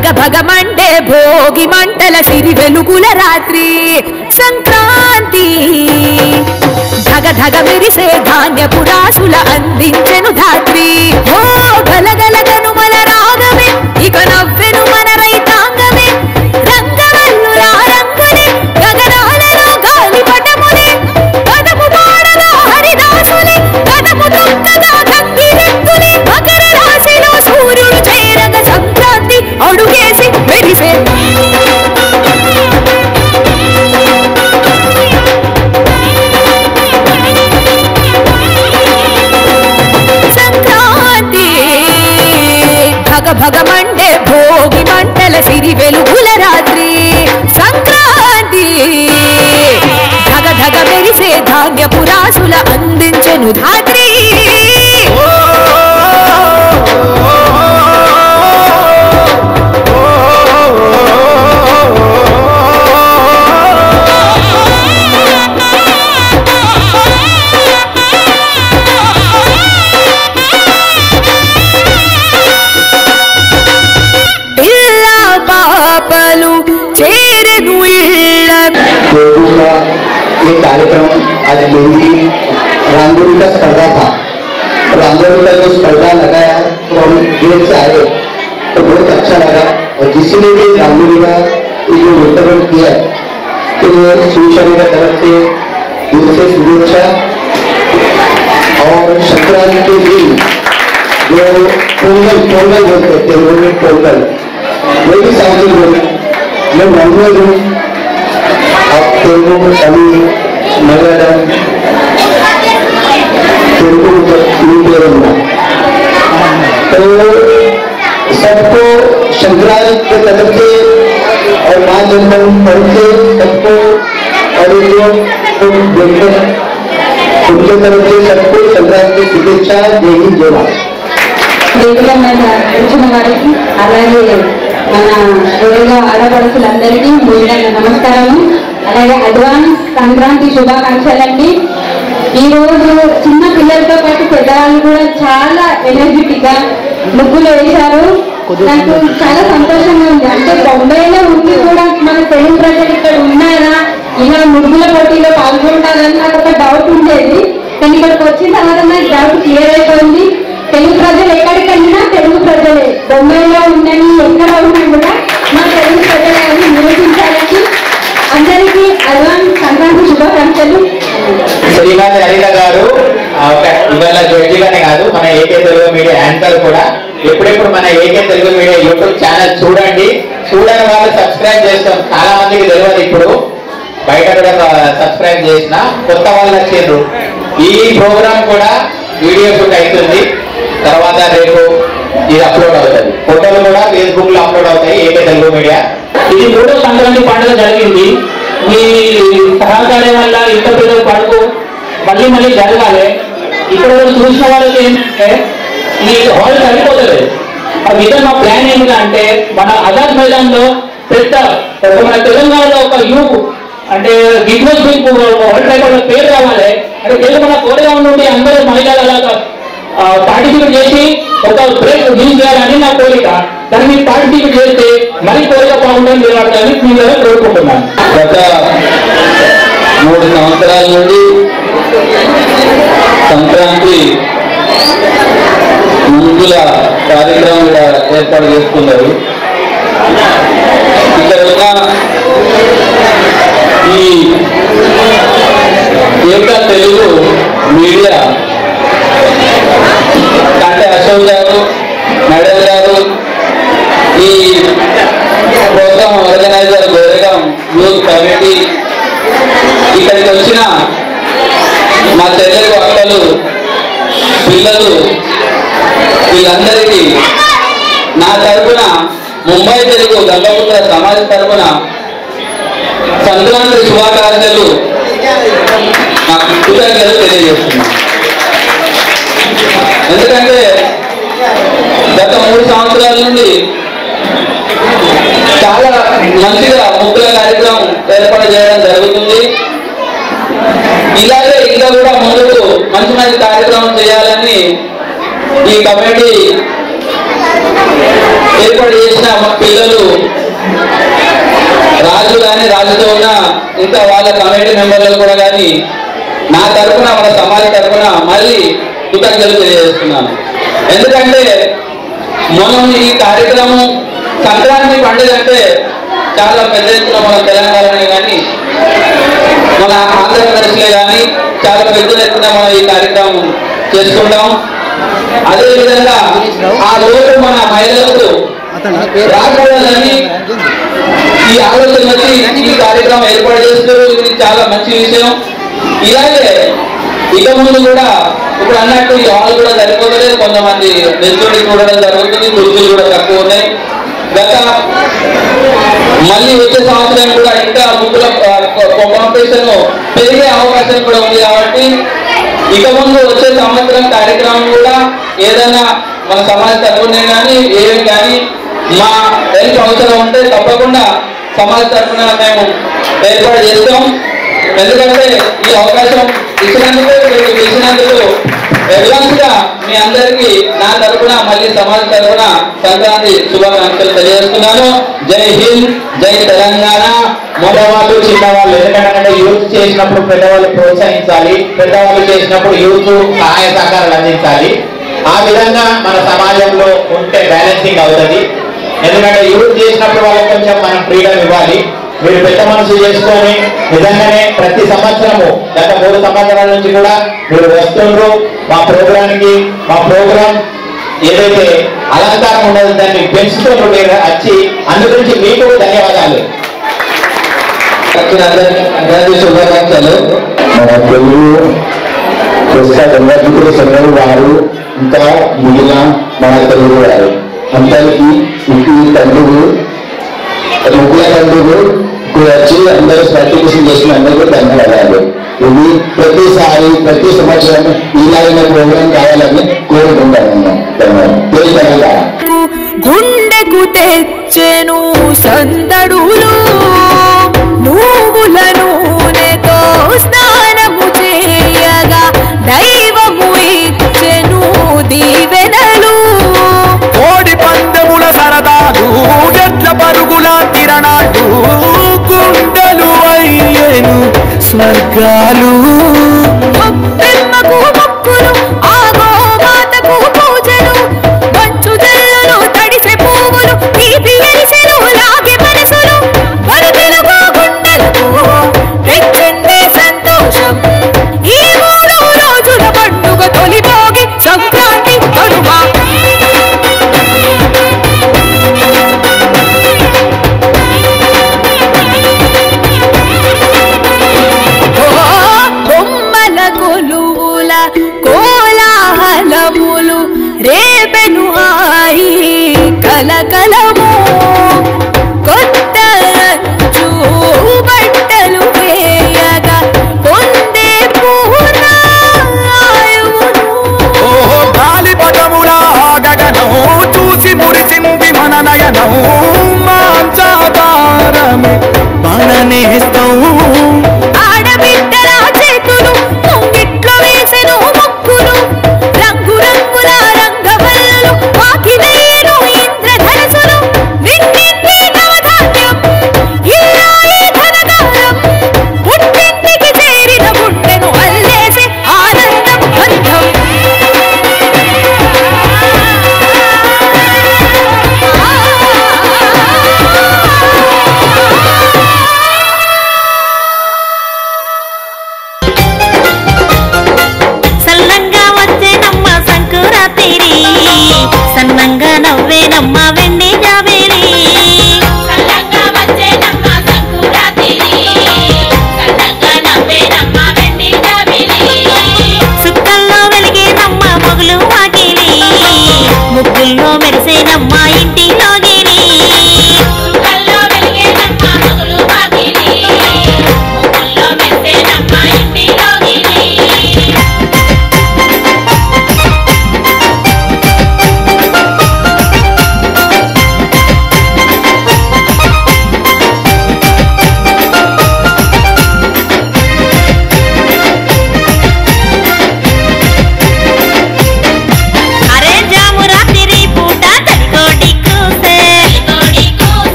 భగ భగమంటే భోగి మంటల సిరి వెలుగుల రాత్రి సంక్రాంతి ధగ ధగ మెరిసే ధాన్యపు రాసుల అందించెను ధాత్రి ఓ గలగలగను మన రాగమే ఇక నవ్వెను మన రైతాంగమే రంగవల్లులా రంగులే గగనాలలో గాలిపటములే పదము పాడలో హరిదాసులే పదము తొక్కగా గంగిరెద్దులే మకర రాశిలో సూర్యుడు చేరగ సంక్రాంతి అడుగేసి మెరిసే సంక్రాంతి భగ భగ మండే భోగి మంటల సిరి వెలుగుల రాత్రి సంక్రాంతి ధగ ధగ మెరిసే ధాన్యపు రాసుల అందించెను ధాత్రి పిల్ల పాపలు చేరెను ఇళ్ళ लोगों का ये कार्यक्रम आज मेहंदी रंगोली का स्पर्धा था रंगोली का जो स्पर्धा लगाया तो हम देर से आए तो बहुत अच्छा लगा और जिसने भी रंगोली का ये जो वितरण किया है, तो ये शिवशरण की तरफ से दिल से शुभेच्छा और संक्रांति के दिन जो पोंगल पोंगल बोलते हैं तेलुगु में पोंगल वो भी सामने बोले मैं मंगल हूँ अब तेलुगु में तमिल मलयालम तेलुगु मीडियम तो सबको संक्रांति के तरफ से और माँ जन्म पर्व से सबको और ये जो तुम देखते हैं उनके तरफ से सबको संक्रांति की शुभेच्छा जय हिंद जय भारत వేదిక మీద కూర్చున్న వారికి అలాగే మన వేదిక ఆడపడుతులందరికీ ముందుగా నమస్కారము అలాగే అడ్వాన్స్ సంక్రాంతి శుభాకాంక్షలండి ఈ రోజు చిన్న పిల్లలతో పాటు పెద్దవాళ్ళు కూడా చాలా ఎనర్జెటిక్ గా ముగ్గులు వేశారు నాకు చాలా సంతోషంగా ఉంది అంటే బొంబాయిలో ఉండి కూడా మన తెలుగు ప్రజలు ఇక్కడ ఉన్నారా ఇలా ముగ్గుల పోటీలో పాల్గొంటారని నాకు ఒక డౌట్ ఉండేది కానీ ఇక్కడికి వచ్చిన తర్వాత నాకు డౌట్ క్లియర్ అయిపోయింది తెలుగు ప్రజలు ఎక్కడికి వెళ్ళినా తెలుగు ప్రజలే బొంబాయిలో ఉండని ఎక్కడ ఉన్నా కూడా మా తెలుగు ప్రజలే అని నిరూపించాలని అందరికీ అడ్వాన్స్ సంక్రాంతి శుభాకాంక్షలు శ్రీమతి హరిత గారు ఆ, ఒక ఇవాళ జడ్జిగానే కాదు మన ఏకే తెలుగు మీడియా యాంకర్ కూడా ఎప్పుడెప్పుడు మన AK Telugu media YouTube channel చూడండి చూడని వాళ్ళు సబ్స్క్రైబ్ చేస్తాం చాలా మందికి తెలియదు ఇప్పుడు బయట కూడా సబ్స్క్రైబ్ చేసిన కొత్త వాళ్ళు వచ్చిండ్రు ఈ ప్రోగ్రామ్ కూడా వీడియో షూట్ అవుతుంది తర్వాత రేపు ఇది అప్లోడ్ అవుతుంది ఫోటోలు కూడా ఫేస్బుక్ లో అప్లోడ్ అవుతాయి ఏకే తెలుగు మీడియా ఇది మూడో సంక్రాంతి పండుగ జరిగింది మీ సహకారం వల్ల ఇంత పెద్ద పండుగ మళ్ళీ మళ్ళీ జరగాలి ఇక్కడ వాళ్ళు చూసిన వాళ్ళకి ఏంటంటే ఈ హాల్ సరిపోతుంది ఆ విధంగా మా ప్లాన్ ఏమిటంటే మన ఆజాద్ మైదాన్లో పెద్ద ఒక మన తెలంగాణలో ఒక యూ అంటే బిజినెస్ వరల్డ్ రికార్డ్ పేరు రావాలి అంటే తెలుగు మన కోరేగాం నుండి అందరూ మహిళలు అలాగా పార్టిసిపేట్ చేసి ఒక బ్రేక్ రిలీజ్ చేయాలని నా కోరిక దాన్ని మీరు పార్టిసిపేట్ చేస్తే మరీ కోరిక బాగుంటుంది మీరు అడగాలని మీ దగ్గర కోరుకుంటున్నాను గత మూడు సంవత్సరాల నుండి సంక్రాంతి ముగ్గుల కార్యక్రమం ఇక్కడ ఏర్పాటు చేసుకున్నారు ఇక్కడ ఉన్న ఈ ఏక తెలుగు మీడియా అంటే అశోక్ గారు మేడం గారు ఈ programme organiser Goregaon youth committee ఇక్కడికి వచ్చిన మా తెలుగు అక్కలు పిల్లలు వీళ్ళందరికీ నా తరపున ముంబై తెలుగు గంగపుత్ర సమాజ్ తరపున సంక్రాంతి శుభాకాంక్షలు నాకు కృతజ్ఞతలు తెలియజేస్తున్నాను ఎందుకంటే గత మూడు సంవత్సరాల నుండి చాలా మంచిగా ముగ్గుల కార్యక్రమం ఏర్పాటు చేయడం జరుగుతుంది ఇలాగే ఇంకా కూడా ముందుకు మంచి మంచి కార్యక్రమం చేయాలని ఈ కమిటీ ఏర్పాటు చేసిన మా పిల్లలు రాజు కానీ రాజుతో ఉన్న ఇంకా వాళ్ళ కమిటీ మెంబర్లు కూడా కానీ నా తరఫున మన సమాజ తరఫున మళ్ళీ కృతజ్ఞతలు తెలియజేస్తున్నాను ఎందుకంటే మనం ఈ కార్యక్రమం సంక్రాంతి పండుగ అంటే చాలా పెద్ద ఎత్తున మన తెలంగాణలో కానీ మన ఆంధ్రప్రదేశ్లో కానీ చాలా పెద్ద ఎత్తున మనం ఈ కార్యక్రమం చేసుకుంటాం అదేవిధంగా ఆ రోజు మన మహిళలకు రాకూడదని ఈ ఆలోచన వచ్చి ఈ కార్యక్రమం ఏర్పాటు చేస్తారు ఇది చాలా మంచి విషయం ఇలాగే ఇక ముందు కూడా ఇప్పుడు అన్నట్టు ఈ హాల్ కూడా సరిపోతలేదు కొంతమంది నెచ్చుడి చూడడం జరుగుతుంది కుర్చీలు కూడా తక్కువ ఉన్నాయి గత మళ్ళీ వచ్చే సంవత్సరం కూడా ఇంకా ముగ్గుల కాంపిటీషన్ పెరిగే అవకాశం కూడా ఉంది కాబట్టి ఇక ముందు వచ్చే సంవత్సరం కార్యక్రమం కూడా ఏదైనా మన సమాజ తరఫునే కానీ ఏమి కానీ మా హెల్ప్ అవసరం ఉంటే తప్పకుండా సమాజ తరఫున మేము ఏర్పాటు చేస్తాం ఎందుకంటే ఈ అవకాశం ఇచ్చినందుకు మీకు ఇచ్చినందుకు అడ్వాన్స్ గా మీ అందరికీ నా తరఫున మళ్ళీ సమాజ తరఫున సంక్రాంతి శుభాకాంక్షలు తెలియజేస్తున్నాను జై హింద్ జై తెలంగాణ మగవాళ్ళు చిన్నవాళ్ళు ఎందుకంటే యూత్ చేసినప్పుడు పెద్దవాళ్ళు ప్రోత్సహించాలి పెద్దవాళ్ళు చేసినప్పుడు యూత్ సహాయ సహకారాలు అందించాలి ఆ విధంగా మన సమాజంలో ఉంటే బ్యాలెన్సింగ్ అవుతుంది ఎందుకంటే యూత్ చేసినప్పుడు వాళ్ళకి కొంచెం మనం ఫ్రీడమ్ ఇవ్వాలి మీరు పెద్ద మనసు చేసుకొని నిజంగానే ప్రతి సంవత్సరము గత మూడు సంవత్సరాల నుంచి కూడా మీరు వస్తుండ్రు మా ప్రోగ్రాంకి మా ప్రోగ్రాం ఏదైతే అలంకారం ఉన్నదో దాన్ని పెంచుతూ మీరు వచ్చి అందుగురించి మీకు ధన్యవాదాలు అందరికీ అందరికీ శుభాకాంక్షలు మన తెలుగు కృష్ణ గంగాధుల సంఘం వారు ఇంకా మిగిలిన మన తెలుగు వారు అందరికీ ఇంటి తండ్రులు ముగ్గుల తండ్రులు వచ్చి అందరూ సర్టిఫికేషన్ చేసిన అందరికీ ధన్యవాదాలు ఇది ప్రతిసారి ప్రతి సంవత్సరం ఇలాగైన ప్రోగ్రాం కావాలని కోరుకుంటాను ధన్యవాదాలు గుండెకు తెచ్చెను సందడులు నువ్వుల నూనెతో స్నానము చేయగా దైవము ఇచ్చెను దీవెనలు కోడి పందెముల సరదాలు ఎట్ల పరుగుల తిరణాలు గుండెలు అయ్యేను స్వర్గాలు గొప్పెమ్మకు మొక్కులు ఆ గోమాతకు పూజలు మంచు జల్లులు తడిసె పువ్వులు తీపి ఎరిసెలు లాగి మనసులు వరదలుగా గుండెలకు తెచ్చింది సంతోషం ఈ మూడు రోజుల పండుగ తొలిపోగి సంక్రాంతి కనుమ ఓ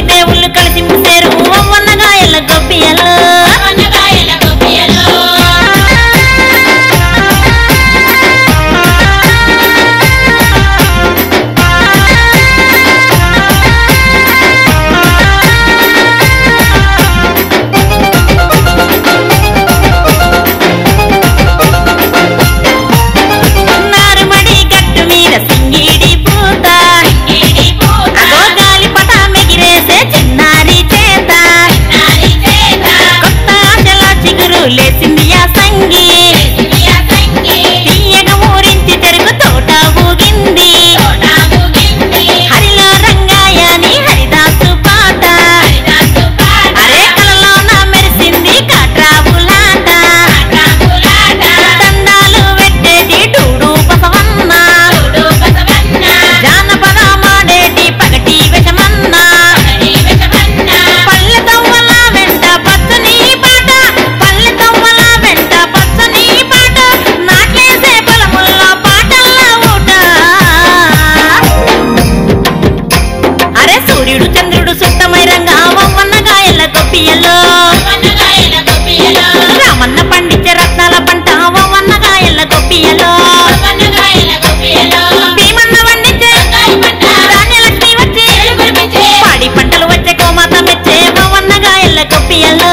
దేవుళ్ళు కలిసి ముసేరు అవ్వన్నగా ఎల్ల గొప్పియలో నారుమడి గట్టు మీద సింగిడి పూత అగో గాలిపట మెగిరేసే చిన్నారి చేత కొత్త ఆశల చిగురు లేసింది ఆ సంగి తీయగా ఊరించి చెరుకు తోట ఊగింది హరిలో రంగాయని హరిదాసు పాట అరే కలలో నా మెరిసింది కాట్రాబులాట దండాలు పెట్టేటి టూడు బసవన్న జానపద మాడేటి పగటి విషమన్న పల్లె తవ్వల వెంట పచ్చని పాట పల్లె తవ్వల వెంట పచ్చని పాట నాట్లేసే పొలముల్లో పాటల్ల ఊట అరే సూర్యుడు చంద్రుడు సుట్టమై రంగా వవ్వన్న గాయల గొప్పియలో రామన్న పండించే రత్నాల పంట వవ్వన్న గాయల గొప్పియలో భీమన్న పండించే ధాన్యలక్ష్మి వచ్చి పాడి పంటలు వచ్చే కోమాత మెచ్చే వవ్వన్న గాయల గొప్పియలో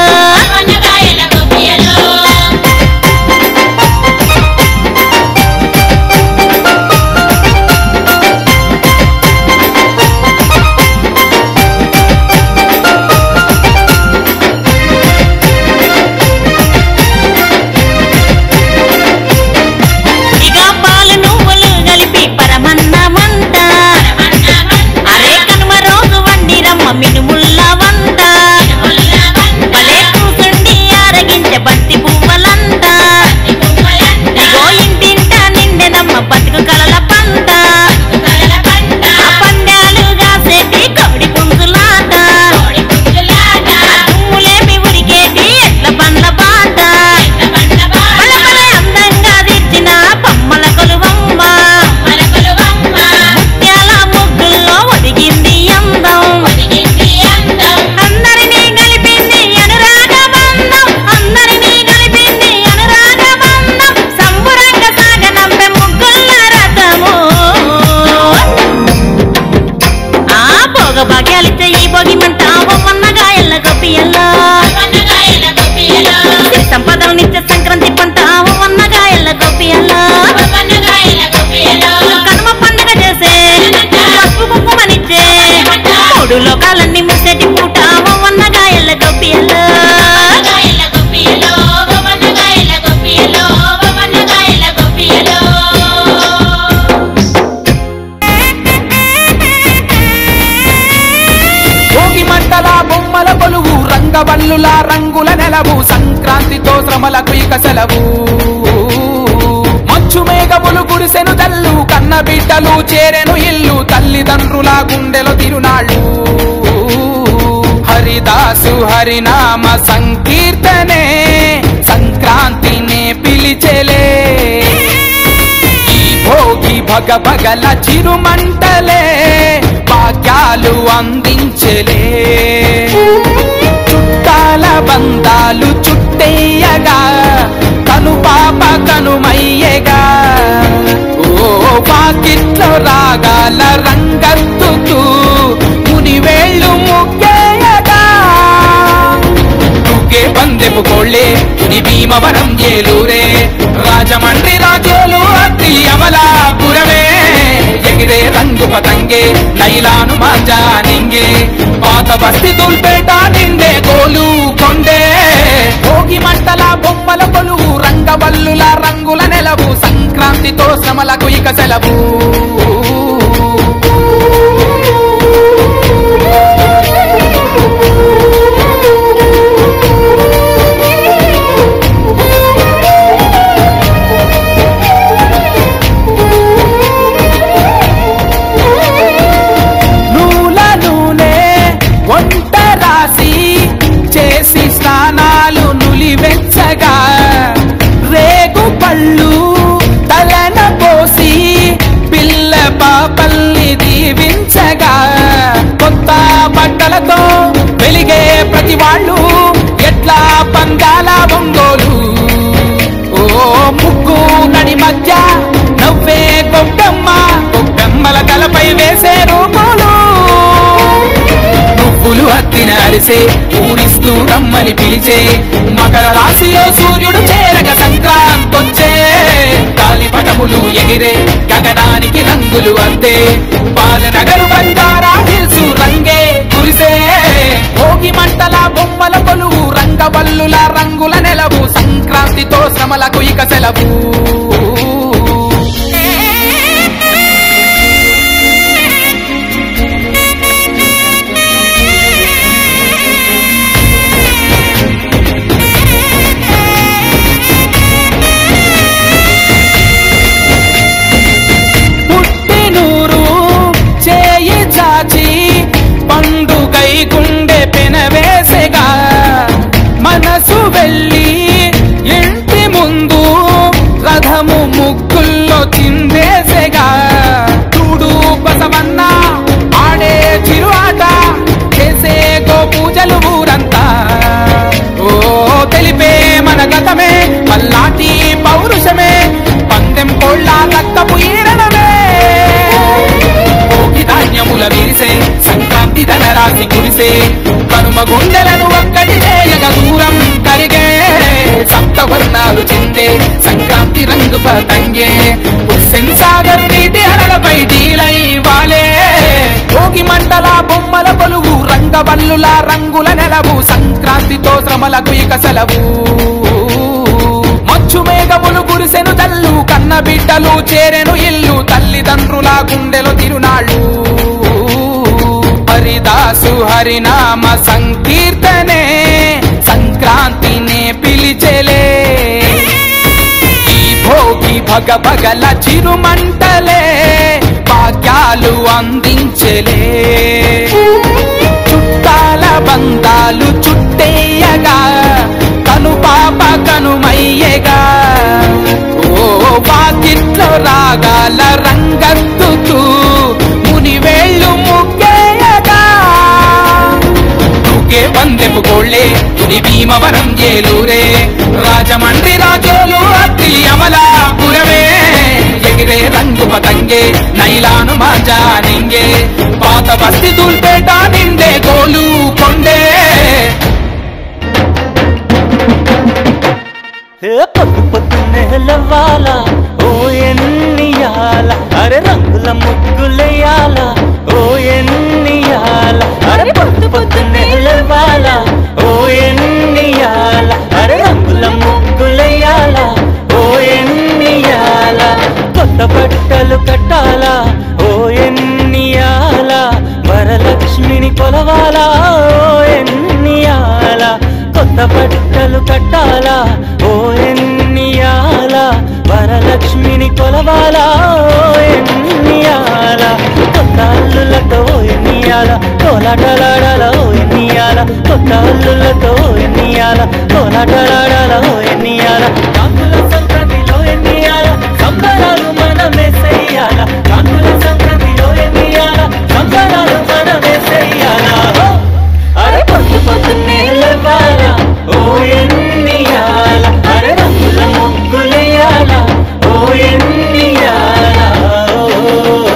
ఇక పాలు నువ్వులు కలిపి పరమన్నమంట అరే కనుమ రోజు వండి రమ్మ మినుముల్ల వంట భలే కూసుండి ఆరగించే బంతి పువ్వలంట ఇగో ఇంటింట నిండెనమ్మ బతుకు కలల పంట ఆ పండాలు కాసేటి కోడి పుంజులాట తుమ్ములేమి ఉరికేటి ఎట్ల పండ్ల బాట బలబల అందంగా తీర్చిన బొమ్మల కొలువమ్మ ముత్యాల ముగ్గుల్లో ఒదిగింది అందం అందరినీ కలిపింది అనురాగ బంధం అందరినీ కలిపింది అనురాగ బంధం సంబురంగ సాగనంపె ముగ్గుల రథము ఆ భోగ భాగ్యాలిచ్చే ఈ భోగి మంట ఒవ్వన్న గాయల్ల గొప్పియల్లో సిరి సంపదలనిచ్చే సంక్రాంతి పంట ఒవ్వన్న గాయల్ల గొప్పియల్లో కనుమ పండుగ చేసే పసుపు కుంకుమనిచ్చే మూడు లోకాలన్నీ ముసేటి పూట ఒవ్వన్న గాయల్ల గొప్పియల్లో భోగి మంటల బొమ్మల కొలువు రంగవల్లుల రంగుల నెలవు సంక్రాంతితో శ్రమలకు ఇక సెలవు మంచు మేఘములు గురిసెను తల్లు కన్న బిడ్డలు చేరెను ఇల్లు తల్లిదండ్రుల గుండెలో తిరునాళ్ళు హరిదాసు హరినామ సంకీర్తనే సంక్రాంతినే పిలిచెలే ఈ భోగి భగ భగల చిరుమంటలే భాగ్యాలు అందించలే చుట్టాల బంధాలు చుట్టేయగా కను పాప కనుమయ్యగా ఓ పాకిట్లో రాగాల రంగత్తుతూ మునివేళ్ళు ముగ్గేయగా తుగ్గే పందెపు కోళ్ళే తుని భీమవరం ఏలూరే రాజమండ్రి రాజోలు అత్తి అమలాపురమే ఎగిరే రంగు పతంగే నైలాను మాంజా నింగే పాత బస్తి తుల్పేట నిండే గోలు కొండే భోగి మంటల బొమ్మల కొలువు రంగవల్లుల రంగుల నెలవు సంక్రాంతితో శ్రమలకు ఇక సెలవు నూల నూనె వంట రాసి చేసి స్నానాలు నులివెచ్చగా రేగు పళ్ళు తలన పోసి పిల్ల పాప వెలిగే ప్రతి వాళ్ళు ఎట్లా పందాల ఒంగోలు ఓ ముగ్గు నడి మధ్య నవ్వే గొబ్బెమ్మ గొబ్బెమ్మల తలపై వేసే రూపులు నువ్వులు అత్తిన అరిసే ఊరిస్తూ రమ్మని పిలిచే మకర రాశిలో సూర్యుడు చేరగ సంక్రాంతొచ్చే గాలిపటములు ఎగిరే గగనానికి రంగులు అద్దే బాలనగరు బంజారా హిల్స్ రంగే కురిసే భోగి మంటల బొమ్మల కొలువు రంగవల్లుల రంగుల నెలవు సంక్రాంతితో శ్రమలకు ఇక సెలవు పుట్టినూరు చేయి చాచి పండుగై గుండె పెనవేసెగా మనసు వెళ్ళి ఇంటి ముందు రథము ముగ్గుల్లో చిందేసెగా చూడు బసవన్న ఆడే చిరు ఆట చేసే గో పూజలు ఊరంతా ఓ తెలిపే మన గతమే పల్లాటి పౌరుషమే పందెం కోళ్ళ రక్తపు ఈరణమే భోగి ధాన్యముల విరిసే సంక్రాంతి ధనరాశి కురిసే కనుమ గుండెలను ఒక్కటి చేయగ దూరం కరిగే సప్తవర్ణాలు చిందే సంక్రాంతి రంగు పతంగే హుస్సేన్ సాగర్ నీటి అలలపై డీలై వాలే భోగి మండల బొమ్మల కొలువు రంగవల్లుల రంగుల నెలవు సంక్రాంతితో శ్రమలకు ఇక సెలవు మచ్చు మేఘములు కురిసెను తల్లు కన్న బిడ్డలు చేరెను ఇల్లు తల్లిదండ్రుల గుండెలు తిరునాళ్ళు హరిదాసు హరినామ సంకీర్తనే సంక్రాంతినే పిలిచెలే ఈ భోగి భగ భగల చిరుమంటలే భాగ్యాలు అందించలే చుట్టాల బంధాలు చుట్టేయగా కను పాప కనుమయ్యగా ఓ వాకిట్లో రాగాల రంగత్తుతూ మునివేళ్ళు ముగ్గేయగా తూకే పందెపు కోళ్ళే తుని భీమవరం ఏలూరే రాజమండ్రి రాజోలు అత్తి అమలాపురమే ఎగిరే రంగు పతంగే నైలాను మాజా నింగే పాత బస్తి తూల్పేట నిండే గోలు కొండే ఏ పొద్దు పొద్దున్నే లేవాలా ఓ ఎన్నియాల అరే రంగుల ముగ్గులేయాల ఓ ఎన్నియాల అరే పొద్దు పొద్దున్నే లేవాలా ఓ ఎన్నియాల అరే రంగుల ముగ్గులేయాల ఓ ఎన్నియాల కొత్త బట్టలు కట్టాలా ఓ ఎన్నియాల వరలక్ష్మిని కొలవాలా ఓ ఎన్నియాల కొత్త బట్టలు కట్టాలా ఓ ఎన్నియాల వరలక్ష్మిని కొలవాలా ఓ ఎన్నియాల కొత్త అల్లులతో ఓ ఎన్నియాల కోలాటలాడాల ఓ ఎన్నియాల కొత్త అల్లులతో ఓ ఎన్నియాల కోలాటలాడాల ఓ ఎన్నియాల కాకుల సంక్రాంతిలో ఎన్నియాల సంబరాలు మనమే చెయ్యాల కాకుల సంక్రాంతిలో ఎన్నియాల సంబరాలు మనమే చెయ్యాల హో! అరే పొద్దు పొద్దున్నే లేవాలా ఓ ఎన్నియాల అరే రంగుల ముగ్గులేయాల ఓ ఎన్నియాల ఓ,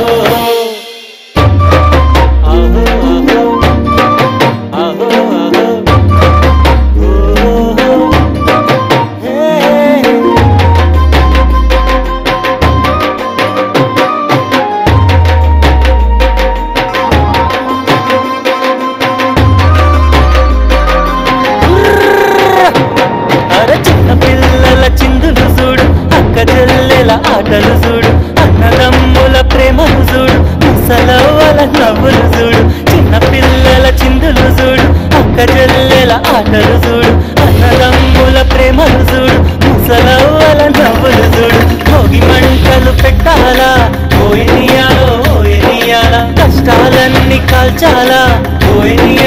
ఆహో, ఆహో, ఆహో, ఆహో, హే. అర చిన్న పిల్లల చిందులు చూడు అక్క చెల్లెల ఆటలు చూడు అన్నదమ్ముల ప్రేమలు చూడు ముసలవ్వల నవ్వులు చూడు చిన్న పిల్లల చిందులు చూడు అక్క చెల్లెల ఆటలు చూడు అన్నదమ్ముల ప్రేమలు చూడు ముసలవ్వల నవ్వులు చూడు భోగి మంటలు పెట్టాలా ఓయనియాలో ఓయనియాల కష్టాలన్నీ కాల్చాలా ఓయనియాలో